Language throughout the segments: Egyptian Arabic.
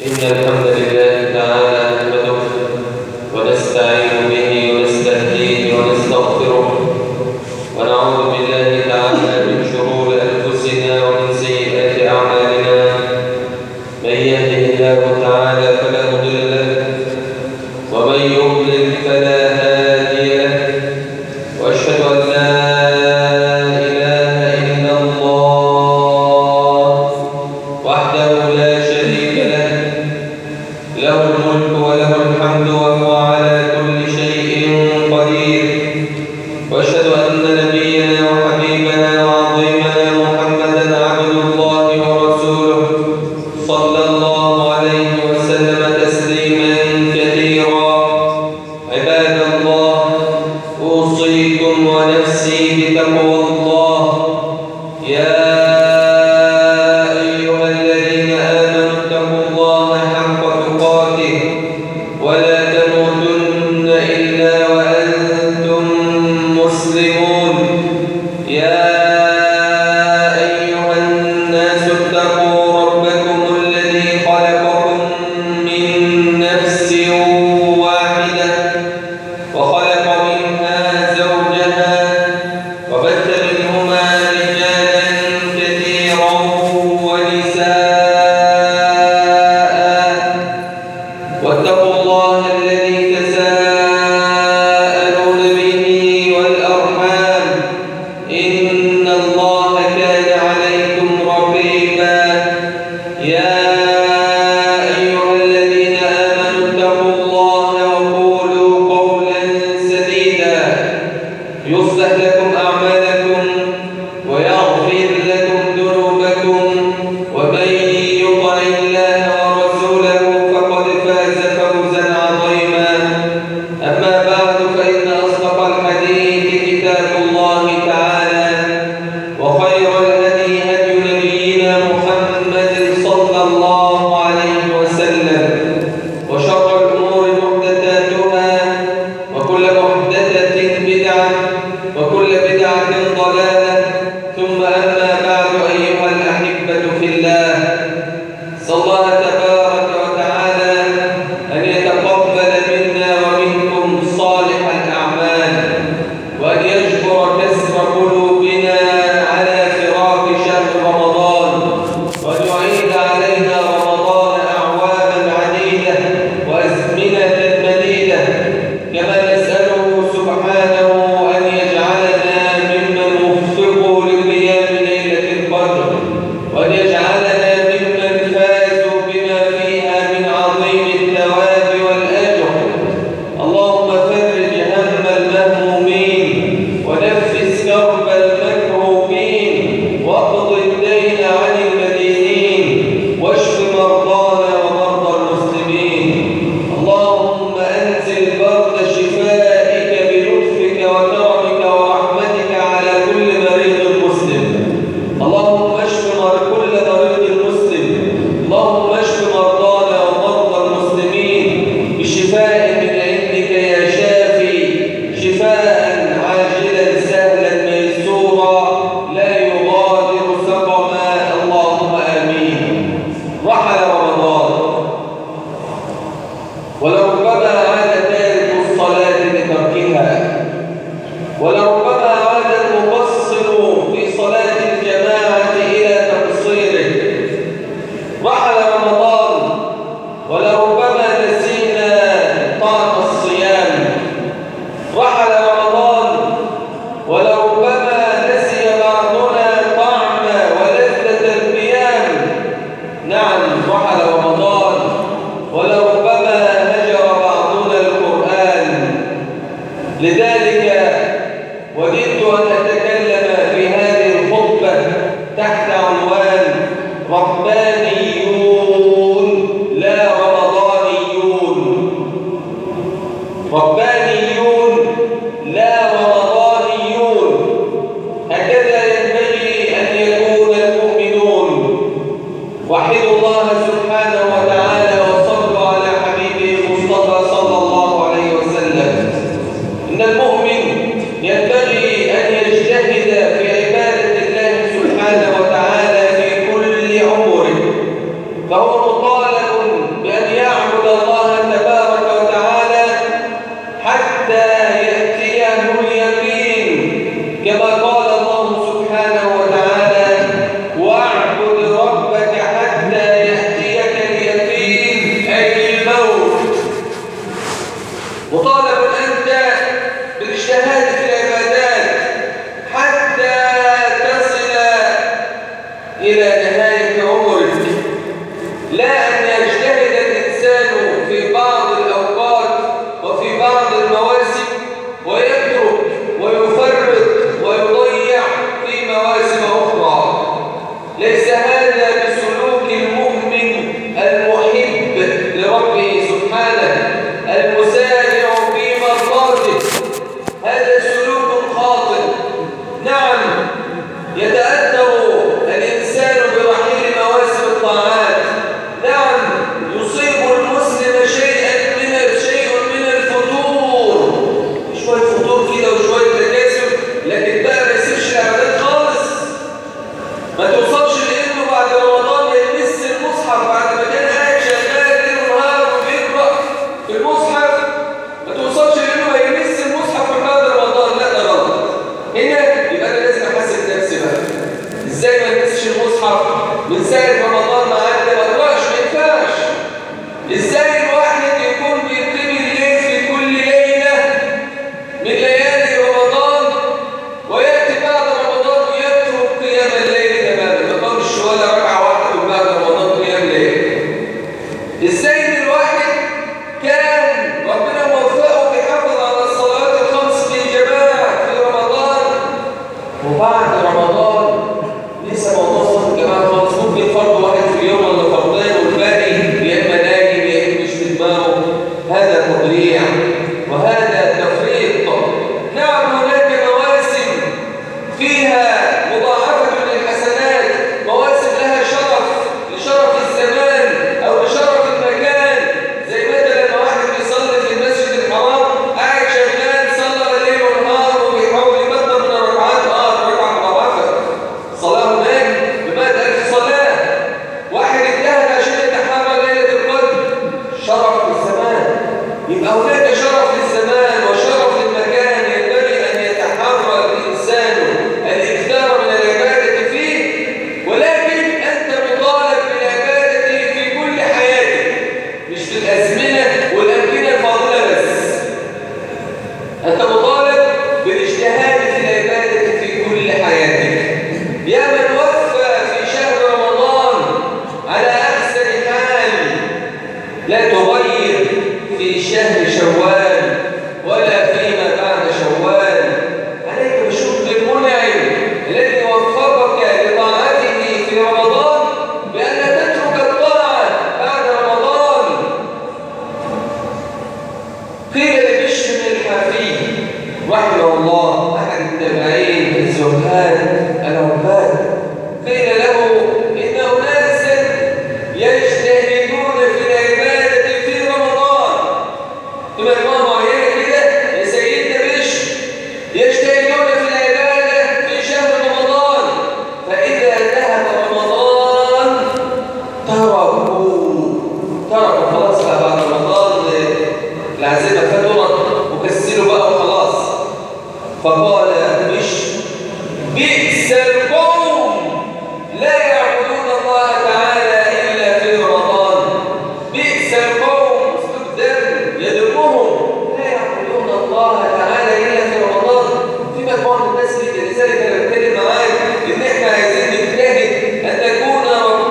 إن الحمد لله تعالى نحمده ونستعين به ونستهديه ونستغفره ونعوذ بالله تعالى من شرور أنفسنا ومن سيئات أعمالنا من يهده الله تعالى فلا مضل له ومن يضلل فلا هادي له وأشهد أن لا إله إلا الله وحده لا شريك له له الملك وله الحمد وهو على كل شيء قدير واشهد ان نبينا وحبيبنا وعظيمنا محمدا عبد الله ورسوله صلى الله عليه وسلم تسليما كثيرا عباد الله اوصيكم ونفسي بتقوى الله يا أيها الذين آمنوا اتقوا الله حق تقاته ولا تموتن إلا وأنتم مسلمون يا أيها الناس اتقوا ربكم الذي خلقكم من نفس واحدة وخلق منها زوجها وبث منهما رجالا كثيرا ونساء واتقوا الله الذي تساءلون به والأرحام إن الله كان عليكم رقيبا يا أيها الذين آمنوا اتقوا الله وقولوا قولا سديدا يصلح لكم أعمالكم ويغفر لكم ذنوبكم ومن يطع الله ورسوله فقد فاز فوزا عظيما أما بعد فإن أصدق الحديث كتاب الله تعالى وخير الهدي هدي نبينا محمد صلى الله عليه وسلم وشر الأمور محدثاتها وكل محدثة بدعة وكل بدعة ضلالة ثم أما بعد أيها الأحبة في الله صلى الله تبارك وتعالى أن يتقبل منا ومنكم صالح الأعمال وأن يجبر كسر قلوبنا على فراق شهر رمضان وأن يعيد علينا رمضان أعواما عديدة وأزمنة مديدة كما نسأله سبحانه أن يجعلنا ممن وفقوا لقيام ليلة القدر وأن يجعلنا ممن فازوا بما فيها من عظيم الثواب والأجر اللهم فرج هم المهمومين ونفس كرب المكروبين واقض الدين عن المدينين واشف مرضانا ومرضى المسلمين اللهم انزل برد شفائك بلطفك وكرمك ورحمتك على كل مريض مسلم اللهم اشف مر- كل مريض مسلم اللهم اشف مرضانا ومرضى المسلمين بشفاء من عندك يا شافي شفاء عاجلا سهلا ميسورا لا يغادر سقما اللهم امين رحل رمضان ولربما عاد تارك الصلاه لتركها ولربما عاد المقصر في صلاة الجماعة إلى تقصيره رحل رمضان ولربما نسينا طعم الصيام رحل رمضان ولربما نسي بعضنا طعم ولذة القيام نعم رحل رمضان ولربما هجر بعضنا القرآن لذلك وددت أن أتكلم في هذه الخطبة تحت عنوان ربانيون لا رمضانيون ربانيون لا رمضانيون هكذا ينبغي أن يكون المؤمنون وحدوا الله سبحانه وتعالى وصلوا على حبيبه المصطفى صلى الله عليه وسلم إن المؤمن ينبغي أن يجتهد في عبادة الله سبحانه وتعالى في كل عمره فهو مطالب من ساعة رمضان ما عدى ما تروحش ما ينفعش ازاي الواحد يكون بيقيم الليل في كل ليلة من ليالي رمضان ويأتي بعد رمضان ويترك قيام الليل تماما ما تقومش ولا ركعة واحدة من بعد رمضان قيام ليل ازاي ان الواحد كان ربنا موفقه بيحافظ على الصلوات الخمس في جماعة في رمضان وبعد رمضان لسه موضوع صلاة الجماعة خالص ممكن فرض واحد في اليوم ولا فردين والباقي يا اما نايم يا اما مش في دماغه هذا تضييع وهذا تفريط نعم هناك مواسم فيها مضاعفة للحسنات مواسم لها شرف لشرف الزمان أو لشرف المكان زي مثلا لما واحد بيصلي في المسجد الحرام قاعد شغال صلى ليل ونهار وبيحاول يبطل من الركعات اه ركعة مضاعفة صلاة هناك بمئة ألف صلاة واحد اجتهد عشان يتحرى ليلة القدر شرف للزمان يبقى هناك شرف للزمان وشرف للمكان ينبغي أن يتحرى الإنسان الإكثار من العبادة فيه ولكن أنت مطالب بالعبادة في كل حياتك مش في الأزمنة والأمكنة الفاضلة بس أنت مطالب بالاجتهاد في العبادة في كل حياتك يا من وفى في شهر رمضان على أحسن حال لا تغير في شهر شوال ولا فيما بعد شوال عليك بشكر المنعم الذي وفقك لطاعته في رمضان بأن تترك الطاعة بعد رمضان قيل لبشر بن الحافي رحمه الله أحد التابعين الزهاد العباد قيل له إن أناسا يجتهدون في العبادة في رمضان تبقى إمام معينة كده يا سيدنا بشر يجتهدون في العبادة في شهر رمضان فإذا ذهب رمضان تركوا تركوا خلاص بقى بعد رمضان العزيمة فترت وكسلوا بقى وخلاص فقال بشر بئس القوم لا يعبدون الله تعالى إلا في رمضان بئس القوم استبدل يدمهم لا يعبدون الله تعالى إلا في رمضان في مجموعة من الناس كده لذلك أنا بتكلم معاك إن إحنا عايزين نجتهد أن نكون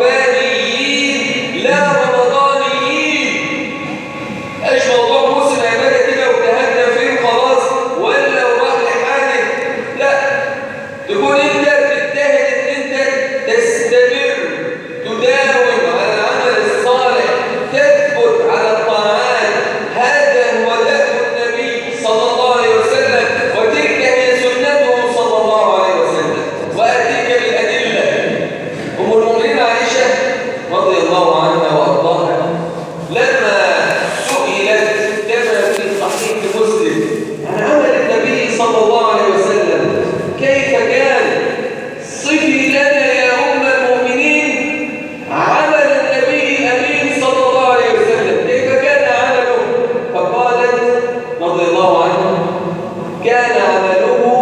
ربانيين لا رمضانيين ايش موضوع موسم عباده كده واجتهدنا فيه خلاص ولا وراح لحاله لا تكون انت بتجتهد ان انت تستمر تداوم على العمل الصالح تثبت على الطاعات هذا هو دأب النبي صلى الله عليه وسلم وتلك هي سنته صلى الله عليه وسلم واتيك بالادله ام المؤمنين عائشه رضي الله عنها وارضاها لما سئلت كما في صحيح مسلم عن عمل النبي صلى الله عليه وسلم كيف كان صفي لنا يا أم المؤمنين عمل النبي الأمين صلى الله عليه وسلم كيف كان عمله فقالت رضي الله عنه كان عمله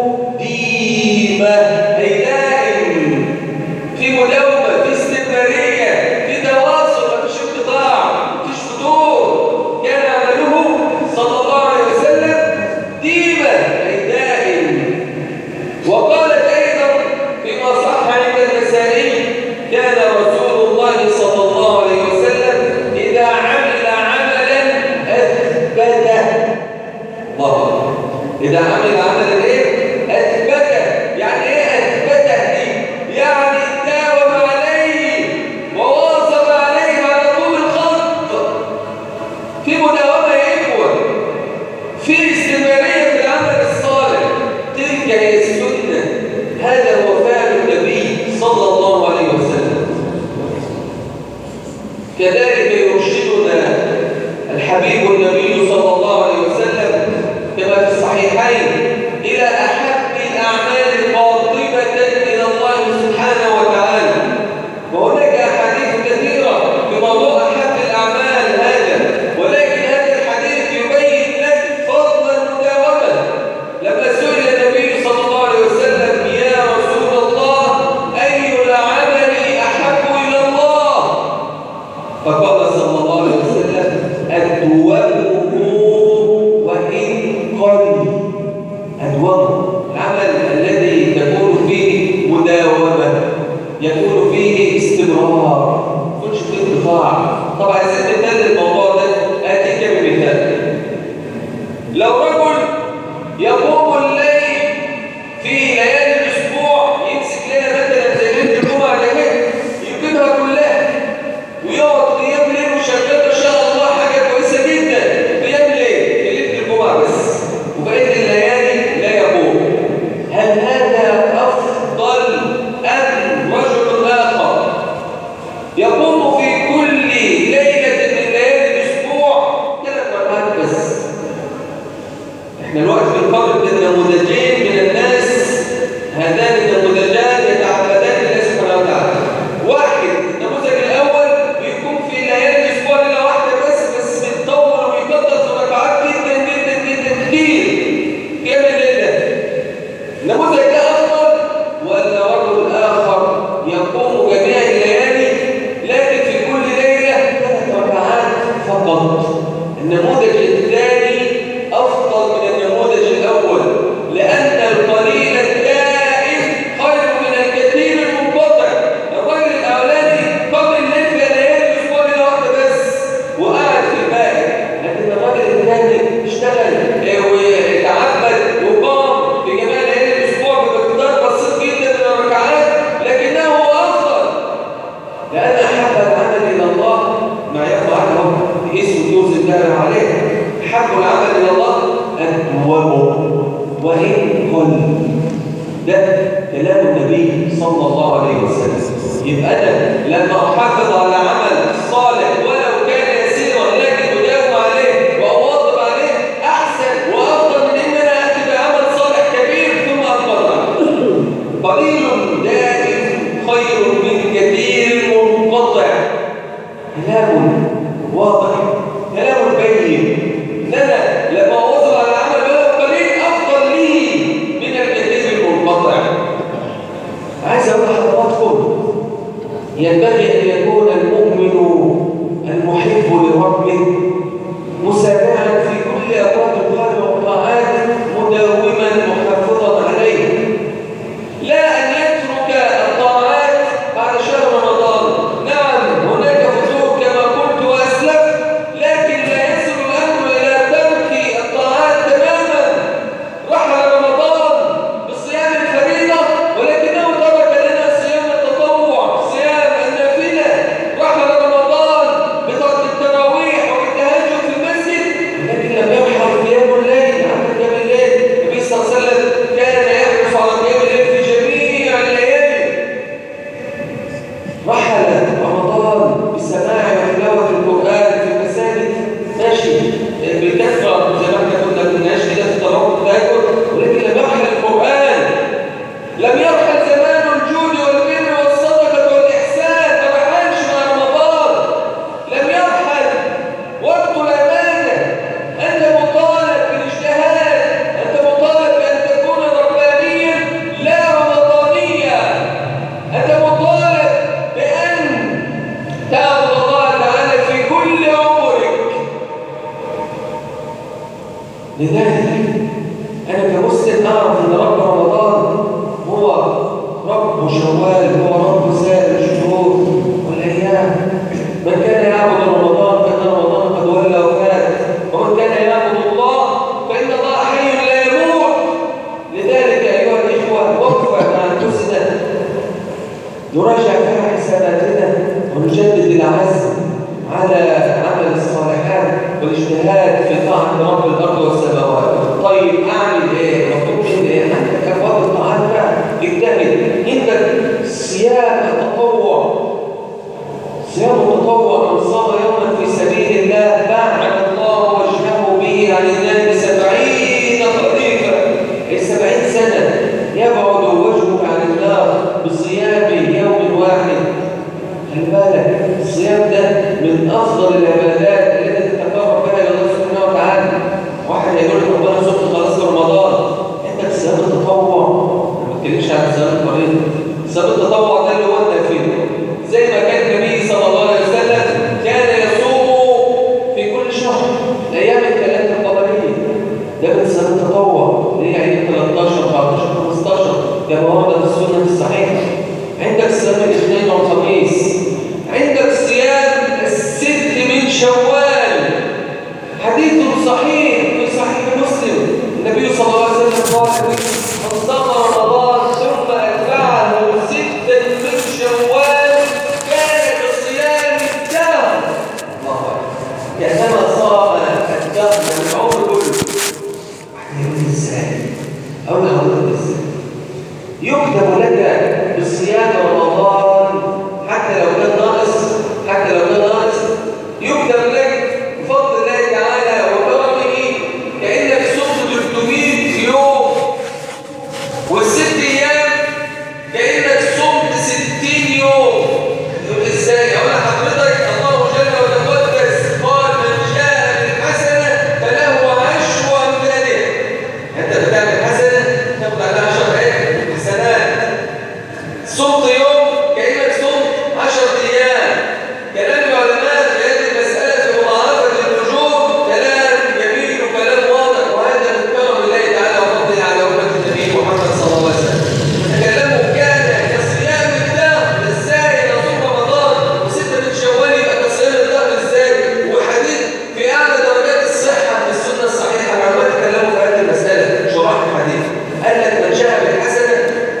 ديمة أي دائم في مداومة في استمرارية في تواصل مفيش انقطاع مفيش فتور كان عمله صلى الله عليه وسلم ديما أي دائم وقالت أيضا فيما صح عند النسائي كان رسول الله صلى الله عليه وسلم إذا عمل عملا أثبته الله أكبر. إذا عمل عملا إيه؟ أثبته يعني إيه أثبته دي؟ يعني داوم عليه وواظب عليه على طول الخط في مداومة يقوى في استمرارية في العمل الصالح تلك هي السنة هذا هو فعل النبي صلى الله عليه وسلم كذلك يرشدنا الحبيب النبي صلى الله عليه وسلم كما في الصحيحين إلى أحب الأعمال القاطبة إلى الله سبحانه وتعالى وهناك أحاديث كثيرة في موضوع أحب الأعمال هذا ولكن هذا الحديث يبين لك فضل المداومة لما سئل النبي صلى الله عليه وسلم يا رسول الله أي العمل أحب يكون فيه استمرار ما يكونش فيه انقطاع طبعا عايزين نتكلم الموضوع ده ادي كم مثال لو رجل يقوم الليل في ليالي الاسبوع يمسك ليله مثلا زي ليله الجمعه ده كده يقيمها كلها ويقعد قيام ليل وشغال ما شاء الله حاجه كويسه جدا قيام ليل في ليله الجمعه بس وبقيه الليالي لا يقوم هل هذا افضل ام رجل اخر يقوم في كل ليله من ليالي الاسبوع ثلاث ركعات بس احنا الوقت بنقارن بين نموذجين من الناس هذان النموذجان يتعبدان لله سبحانه وتعالى واحد النموذج الاول بيكون في ليالي الاسبوع ليله واحده بس بس بيتطور وبيكتر في ركعات جدا جدا جدا كتير قيام الليل ده النموذج ده افضل ولا رجل اخر يقوم جميع الليالي لكن في كل ليله ثلاث ركعات فقط النموذج الثاني افضل من النموذج الاول لان القليل الدائم خير من الكثير المنقطع الرجل الاولاني قبل الليل في ليالي الاسبوع ليله واحده بس وقعد في الباقي لكن الراجل الثاني اشتغل اه، وتعبد وقام في جميع ليالي الاسبوع بمقدار بسيط جدا من الركعات لكنه افضل لأن أحب العمل إلى الله ما يقع عنه اسم يوسف الله عليه أحب العمل إلى الله أدومه وإن قل ده كلام النبي صلى الله عليه وسلم يبقى أنا لما أحافظ على عمل صالح ولو كان يسيرا لكن أداوم عليه وأواظب عليه أحسن وأفضل من إن أنا أتي بعمل صالح كبير ثم أتبرع قليل دائم خير من كثير منقطع كلام واضح كلام بين ان انا لما اوصل على عمل ولو قليل افضل لي من الكثير المنقطع عايز اقول لحضراتكم ينبغي ان يكون المؤمن المحب لربه مسارعا في كل ابواب الخير والطاعات مداوما محافظا عليه لا أن يترك الطاعات بعد شهر رمضان نعم هناك فتور كما قلت وأسلفت لكن لا يصل الأمر إلى ترك الطاعات تماما رحل رمضان بصيام الفريضة ولكنه ترك لنا صيام التطوع صيام النافلة رحل رمضان بترك التراويح والتهجد في المسجد لكن لم يرحل قيام الليل عن قيام الليل النبي صلى الله عليه وسلم كان يحرص على قيام الليل في جميع الليالي رحل رمضان بسماع وتلاوة القرآن في المساجد ماشي بالكثرة زي ما احنا كنا كناش كده في تراوح التهجد ولكن لم يرحل القرآن لم يرحل زمان الجود والبر والصدقة والإحسان ما رحلش مع رمضان لم يرحل وقت الأمانة أنت مطالب بالاجتهاد أنت مطالب بأن تكون ربانيا لا رمضانيا أنت مطالب بأن تعبد الله تعالى في كل عمرك لذلك أنا كمسلم أعرف أن رب رمضان هو رب شوال هو رب سائر الشهور والأيام من كان يعبد رمضان فإن رمضان قد ولى وفات ومن كان يعبد الله فإن الله حي لا يموت لذلك أيها الإخوة وقفة مع أنفسنا نراجع فيها حساباتنا ونجدد العزم على عمل الصالحات والاجتهاد في طاعة رب الأرض والسماوات طيب أعمل إيه؟ مطلوب مني إيه؟ عندك أبواب الطاعات بقى اجتهد عندك صيام التطوع صيام التطوع من صام يوما في سبيل الله باعد الله وجهه به عن النار سبعين خريفا أي سبعين سنة يبعد وجهك عن النار بصيام يوم واحد خلي بالك الصيام ده من افضل العبادات التي تتقرب بها الى الله سبحانه وتعالى واحد هيقول لك ربنا صبح خلاص رمضان انت صيام التطوع ما بتكلمش عن صيام الفريضه صيام التطوع ده اللي هو النافله زي ما كان النبي صلى الله عليه وسلم كان يصوم في كل شهر الايام الثلاثه القمريه ده من صيام التطوع اللي هي عيد 13 14 15 كما ورد في السنه الصحيحه عندك صيام صيام الاثنين والخميس عندك صيام الست من شوال حديث صحيح في صحيح مسلم النبي صلى الله عليه وسلم قال من صام رمضان ثم اتبعه ستا من شوال كان كصيام الدهر الله اكبر كانما صام الدهر من العمر كله يقول ازاي اقول لحضرتك ازاي يكتب لك بصيام رمضان حتى لو كان ناقص حتى لو كان ناقص يكتب لك بفضل الله تعالى وكرمه كانك صمت 300 يوم والست ايام كانك صمت 60 يوم يقول ازاي اقول لحضرتك الله جل وتقدس قال من جاء بالحسنه فله عشر امثالها انت بتعمل حسنه تاخد عليها 10 ايه حسنات صمت يوم كانك صمت 10 ايام كلام العلماء في هذه المساله في مضاعفه الاجور كلام جميل وكلام واضح وهذا من كرم الله تعالى وفضله على امه النبي محمد صلى الله عليه وسلم تكلموا كان كصيام الدهر ازاي نصوم رمضان وسته من شوال يبقى كصيام الدهر ازاي وحديث في اعلى درجات الصحه في السنه الصحيحه العلماء تكلموا في هذه المساله شرح الحديث قال لك من جاء بالحسنه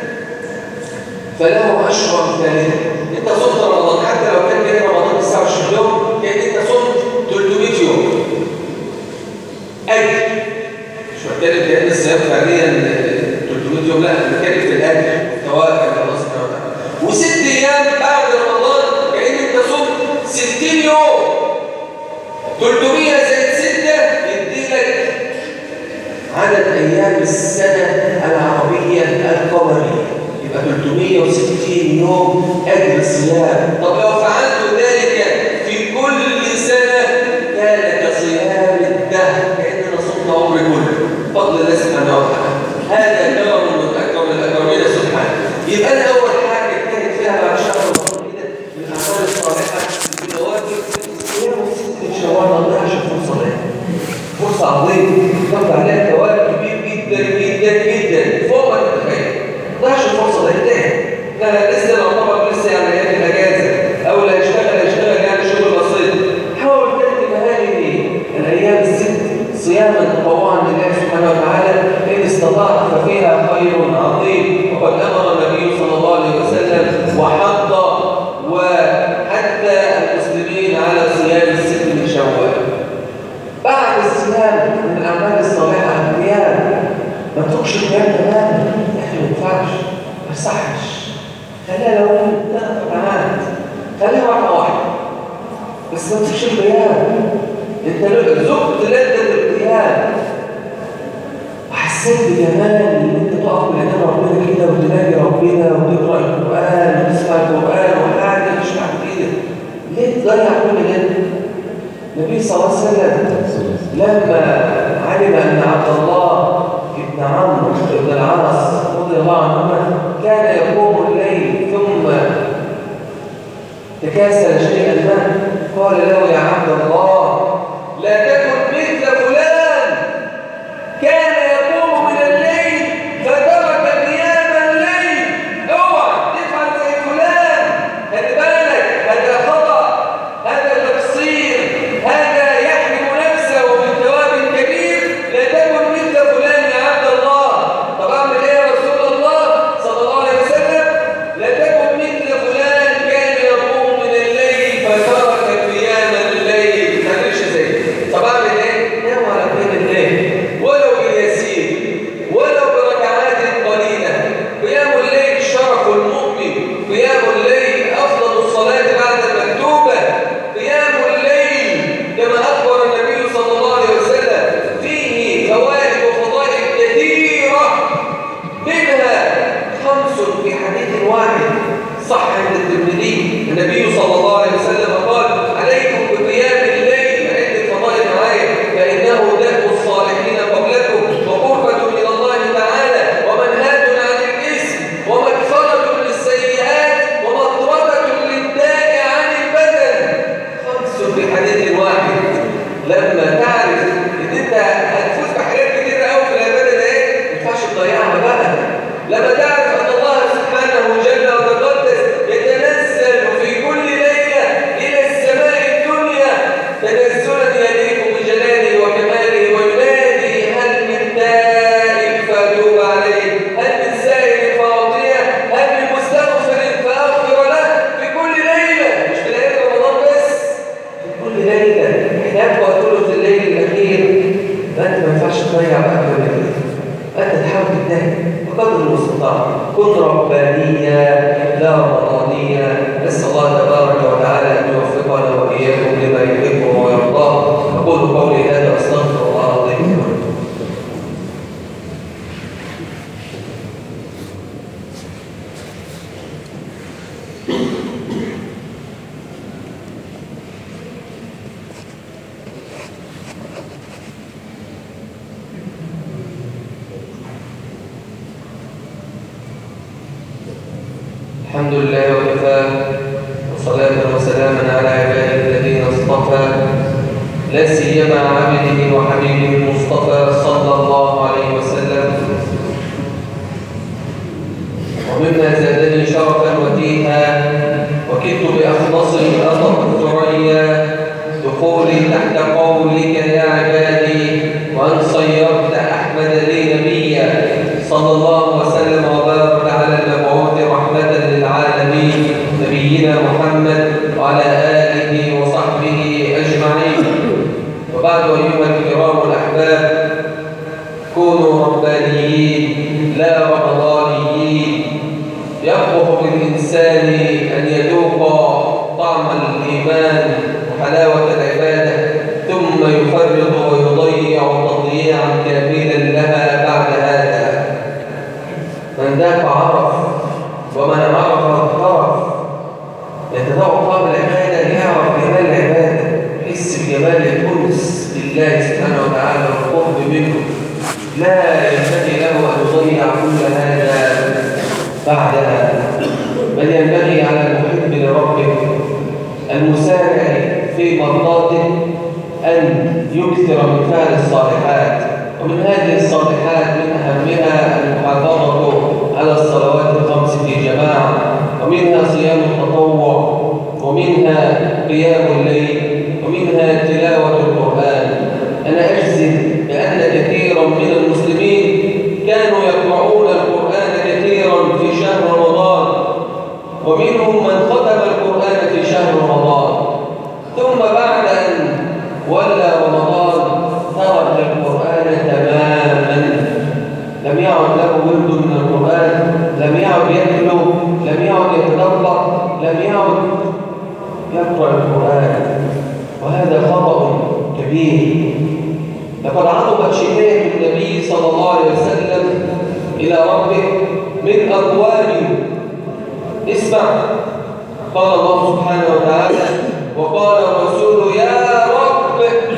فله عشر امثالها انت صمت رمضان حتى لو كان جاي رمضان 29 يوم كان انت صمت 300 يوم اجر مش بتكلم كان الصيام فعليا 300 يوم لا انا بتكلم في الاجر ثواب عند الله سبحانه وتعالى وست ايام بعد رمضان كان انت صمت 60 يوم 300 زائد 6 يديلك عدد أيام السنة العربية القمرية يبقى 360 يوم أجر صيام طب لو فعلت ذلك في كل سنة كان كصيام الدهر كأننا صمنا عمري كله فضل الله سبحانه وتعالى هذا كرم من أكرم الأكرمين سبحانه يبقى أنا أول حاجة اجتهد فيها بعد شهر رمضان كده من الأعمال الصالحة في النوافل الصيام وست شوال الله عشان فرصة لها فرصة عظيمة تاخد عليها ثواب كبير جدا جدا جدا فوق ما تتخيل ضيعش الفرصة دي انتهت لا لا لسه نعتبر لسه يعني ايام الاجازة او لا يشتغل يشتغل يعني شغل بسيط حاول تكتب هذه الايام الست صياما تطوعا لله سبحانه وتعالى ان استطعت ففيها خير عظيم وقد امر النبي صلى الله عليه وسلم وحض وحتى المسلمين على صيام الست من شوال بعد الصيام من الاعمال الصالحه القيام ما تتركش القيام تماما يا اخي ما ينفعش ما يصحش خليها لو ثلاث ركعات خليها واحده واحده بس ما تسيبش القيام انت ذقت لذه القيام وحسيت بجمال ان انت تقف قدام ربنا كده وتلاقي ربنا وتقرا القران وتسمع القران وحاجه مش كده ليه تضيع كل ده؟ النبي صلى الله عليه وسلم لما علم ان عبد الله بن عمرو بن العاص رضي الله عنهما كان يقوم الليل ثم تكاسل شيئا ما قال له يا عبد الله لا تكن مثل فلان كان يقوم من الليل فترك قيام الليل اوعى تفعل زي فلان خلي بالك هذا خطأ هذا تقصير هذا يحرم نفسه من ثواب كبير لا تكن مثل فلان يا عبد الله طب اعمل ايه يا رسول الله صلى الله عليه وسلم لا تكن مثل فلان كان يقوم من الليل فترك قيام الليل ما تعملش زي طب اعمل ايه نام على قيام الليل ولو باليسير ولو بركعات قليله قيام الليل شرف المؤمن قيام الليل افضل الصلاه بعد المكتوبه قيام الليل كما اخبر النبي صلى الله عليه وسلم فيه فوائد وفضائل كثيره منها خمس في حديث واحد صح عند الترمذي النبي صلى الله عليه وسلم قال عليكم بقيام الليل عند الفضائل معايا فانه دأب الصالحين قبلكم وقربة الى الله تعالى ومنهاة عن الاثم ومغفرة للسيئات ومطردة للداء عن البدن خمس في حديث واحد لما تعرف ان انت هتفوز بحاجات كتير قوي في العباده ده ايه ما ينفعش تضيعها بقى لما تعرف ان الله سبحانه جل وتقدس ربانية لا رمضانية نسأل الله تبارك وتعالى أن يوفقنا وإياكم لما يحبه ويرضاه أقول قولي هذا أستغفر الله العظيم الحمد لله وكفى وصلاة وسلاما على عباده الذين اصطفى لا سيما عبده وحبيبه المصطفى صلى الله عليه وسلم ومما زادني شرفا وتيها وكدت بأخلص أطر الثريا دخولي تحت قولك يا عبادي وأن صيرت أحمد لي نبيا صلى الله وسلم وبارك على المبعوث رحمة للعالمين نبينا محمد وعلى آله وصحبه أجمعين وبعد أيها الكرام الأحباب كونوا ربانيين لا رمضانيين يقبح بالإنسان أن يذوق طعم الإيمان وحلاوة العبادة ثم يفرط ويضيع تضييعا كاملا لها بعد هذا من ذاق عرف ومن عرف اغترف يتذوق طعم العبادة يعرف جمال العبادة يحس بجمال الأنس لله سبحانه وتعالى والقرب منه لا ينبغي له أن يضيع كل هذا بعدها بل ينبغي على المحب لربه المسارع في مرضاته أن يكثر من فعل الصالحات ومن هذه الصالحات من أهمها المحافظة على الصلوات الخمس في جماعة ومنها صيام التطوع ومنها قيام الليل ومنها تلاوة القرآن أنا أجزم بأن كثيرا من المسلمين كانوا يقرؤون القرآن كثيرا في شهر رمضان ومنهم من ختم القرآن في شهر رمضان ثم بعد أن ولى رمضان ترك القرآن تماما لم يعد له ورد من القرآن لم يعد يتلو لم يعد يتدبر لم يعد يقرأ القرآن وهذا خطأ كبير لقد عظمت شكاية النبي صلى الله عليه وسلم إلى ربه من أقوام اسمع قال الله سبحانه وتعالى وقال الرسول يا رب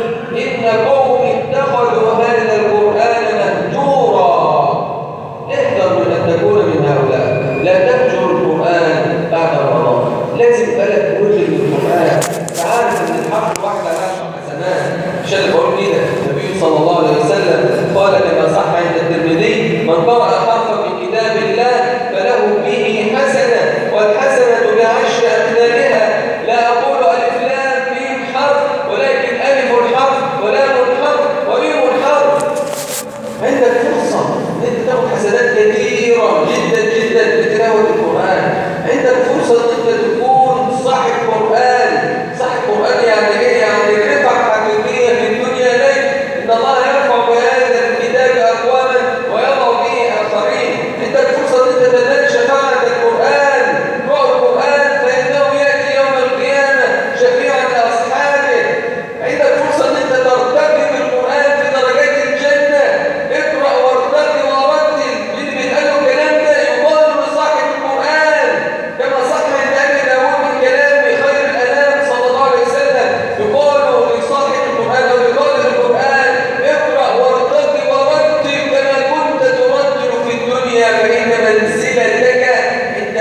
إن قوم اتخذوا هذا القرآن مهجورا احذر من أن تكون من هؤلاء لا تهجر القرآن بعد رمضان لازم بالك وجه القرآن تعرف أن الحق واحدة عشر حسنات عشان بقول كده النبي صلى الله عليه وسلم قال كما صح عند الترمذي من قرأ حرفا من كتاب الله فله به حسنة والحسنة بعشر أمثالها لا أقول ألف لام ميم حرف ولكن ألف حرف ولام حرف وميم حرف عندك فرصة ان انت تاخد حسنات كثيرة جدا جدا بتلاوة القرآن عندك فرصة ان انت تكون صاحب قرآن صاحب قرآن يعني ايه يعني رفع حقيقية في الدنيا لك ان الله يرفع بهذا الكتاب اقواما ويضع به اخرين عندك فرصة ان انت تنال شفاعة القرآن اقرأ القرآن فإنه يأتي يوم القيامة شفيعا لأصحابه عندك فرصة ان انت ترتقي بالقرآن في درجات الجنة اقرأ وارتقي ورتل اللي بيتقالوا الكلام ده يقال لصاحب القرآن كما صح عند أبي داود من كلام خير الأنام صلى الله عليه وسلم يقال لصاحب القرآن أو لقارئ القرآن اقرأ وارتقي ورتل كما كنت ترتل في الدنيا فإن منزلتك عند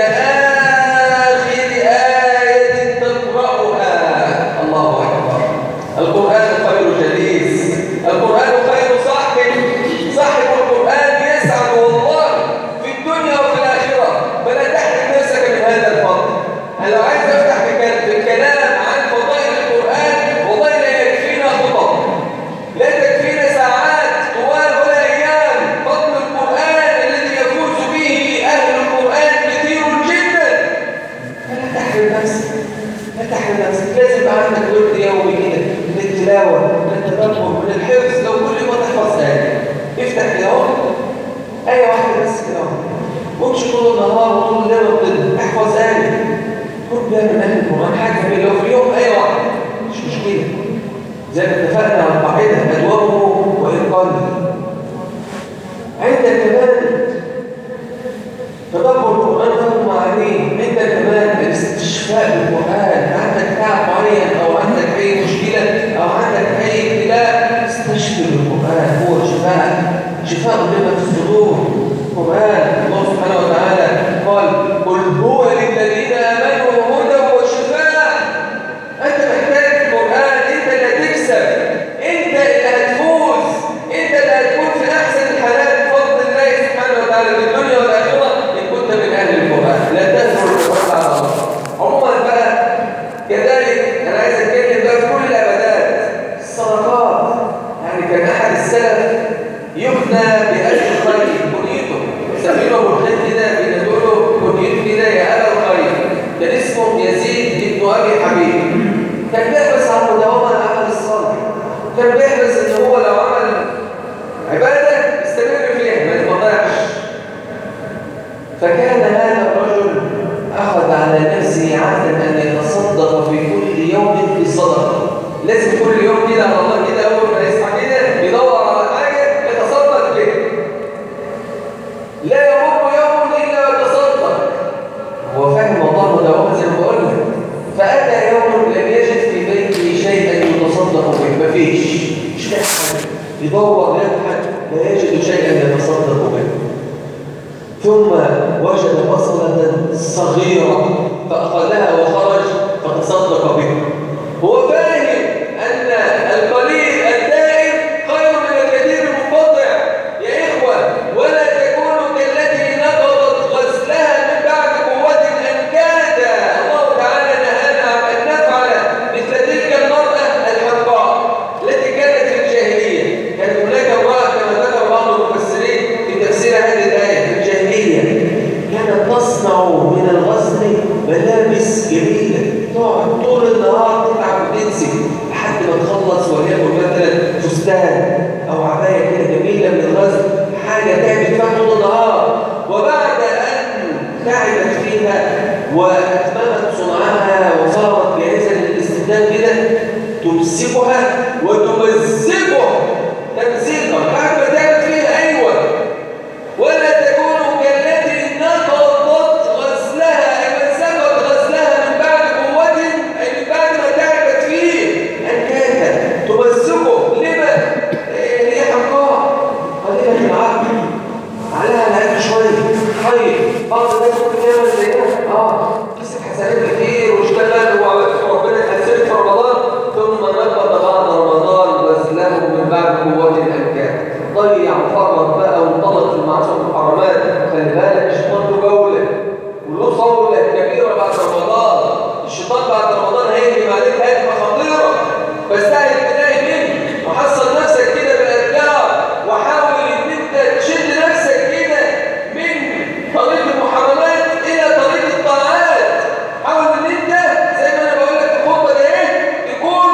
آخر آية تقرأها الله أكبر القرآن خير جليس القرآن خير صاحب صاحب القرآن يسعد والله في الدنيا وفي الآخرة فلا تحرم نفسك من هذا الفضل أنا لو عايز أفتح بك- بالكلام عن فضائل القرآن والله لا يكفينا خطب لا تكفينا ساعات طوال ولا أيام فضل القرآن الذي يفوز به أهل القرآن كثير جدا فلا تحرم نفسك لا تحرم نفسك لازم يبقى عندك ورد يومي كده من التلاوة من التدبر من الحفظ لو كل ما تحفظ آية افتح كده اهو آية واحدة بس كده اهو وامشي طول النهار لكن لو في اليوم ايه واحده مش مشكله زي ما اتفقنا على القاعده ادواره وان قل عندك كمان تدبر القران فهم معانيه عندك كمان الاستشفاء بالقران عندك تعب معين او عندك اي مشكله او عندك اي ابتلاء استشفي بالقران هو شفاء شفاء لما في الصدور القران الله سبحانه وتعالى قال قل هو للذين امنوا هدى وشفاء انت محتاج القران انت اللي هتكسب انت اللي هتفوز انت اللي هتكون في احسن الحالات بفضل الله سبحانه وتعالى في الدنيا والاخره ان كنت من اهل القران لا تذكر القران على الله عموما بقى كذلك انا عايز اتكلم بقى في كل الابدات الصدقات يعني كان احد السلف يبنى باجر الخير كنيته سمينه بالخير كده بينادوا له كنيته كده يا ابا الخير كان اسمه يزيد بن ابي حبيب كان بيحرص على مداومه العمل الصالح كان بيحرص ان هو لو عمل عباده يستمر فيها ما يتقطعش فكان هذا الرجل اخذ على نفسه عهدا ان يتصدق في كل يوم في صدقه لازم كل يوم كده على الله كده اول ما يصحى كده يدور على حاجه يتصدق بها لا يمر يوم الا ويتصدق هو فاهم موضوع مداومه زي ما بقول لك فاتى يوم لم يجد في بيته شيئا يتصدق به مفيش مش لاقي حاجه يدور يبحث لا يجد شيئا يتصدق به ثم وجد بصلة صغيرة فأخذها وخرج فتصدق به هو فاهم أن القليل الدائم خير من الكثير المنقطع يا إخوة ولا تكونوا كالتي نقضت غزلها من بعد قوة أنكادا الله تعالى نهانا عن أن نفعل مثل تلك المرأة الحقاء التي كانت في الجاهلية كان هناك امرأة كما ذكر بعض المفسرين في تفسير هذه الآية في الجاهلية كانت تصنع من الغزل ملابس جميلة تقعد طول النهار تتعب وتنسي لحد ما تخلص وليكن مثلا فستان أو عباية كده جميلة من الغزل حاجة تعبت فيها طول النهار وبعد أن تعبت فيها وأتممت صنعها وصارت جاهزة للاستخدام كده تمسكها وتمزقها تمزيقا بعد ما تعبت فيها أيوة ولا تكونوا كالتي نقضت غزلها أي مسكت غزلها من بعد قوة أي من بعد ما تعبت فيه أنكاتا تمزقه لما؟ إيه، هي حقاء قليلة العقل عليها العقل شوية طيب بعض الناس ممكن يعمل زي ده اه كسب حسنات كتير واشتغل وربنا حسن في رمضان ثم نقض بعد رمضان غزله من بعد قوة الأنكات ضيع وفرط بقى وانطلق في المعاصي والمحرمات خلي بالك الشيطان له جولة وله صولة كبيرة بعد رمضان الشيطان بعد رمضان هيهجم عليك هجمة خطيرة فاستعد بداية منه وحصل نفسك كده بالأذكار وحاول ان انت تشد نفسك كده من طريق المحرمات الى طريق الطاعات حاول ان انت زي ما انا بقول لك في الخطبه ده ايه تكون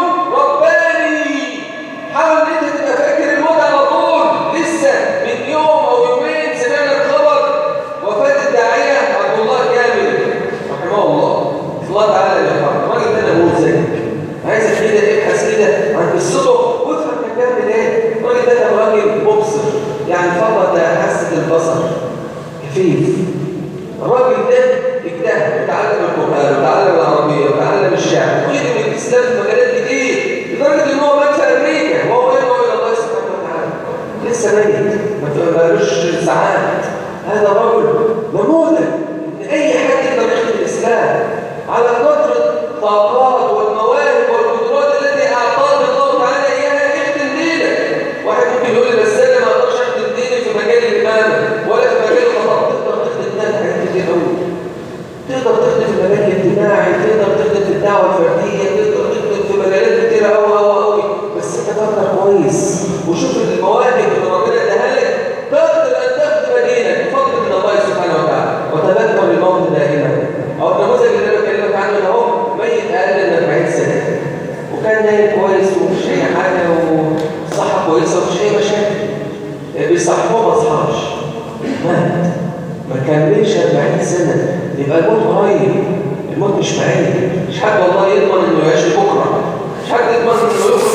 رباني حاول ان انت تبقى فاكر الموت على طول لسه من يوم او يومين سمعنا الخبر وفاه الداعيه عبد الله كامل رحمه الله الله تعالى يرحمه الراجل ده نموذج عايزك كده ابحث كده عن قصته وافهم كان بيعمل ايه الراجل ده كان راجل مبصر يعني فقط حاسه البصر كفيف الراجل ده اجتهد وتعلم القرآن وتعلم العربية وتعلم الشعر وخدم الإسلام في مجالات كتير لدرجة إن هو مات في أمريكا وهو يدعو إلى الله سبحانه وتعالى لسه ميت ما بقالوش ساعات هذا رجل نموذج إن أي حد يقدر يخدم الإسلام على قدر الطاقات والمواهب والقدرات التي أعطانا الله تعالى إياها يخدم دينك واحد ممكن يقول لي بس أنا ما أقدرش أخدم ديني في مجال الإمامة ولا في مجال الخطاب تقدر تخدم ده في حاجات كتير قوي تقدر تخدم في المجال الاجتماعي تقدر تخدم في الدعوة الفردية تقدر تخدم في مجالات كتيرة قوي قوي قوي بس أنت فكر كويس وشوف المواهب اللي ربنا اداها لك تقدر أن تخدم دينك بفضل من الله سبحانه وتعالى وتذكر الموت دائما أو النموذج اللي أنا بكلمك عنه ده هو ميت أقل من 40 سنة وكان نايم كويس ومفيش أي حاجة وصحة كويسة ومفيش أي مشاكل بيصحبوه ما صحاش مات ما كملش 40 سنة يبقى الموت قريب الموت مش بعيد مش حد والله يضمن انه يعيش بكره مش حد يضمن انه يخرج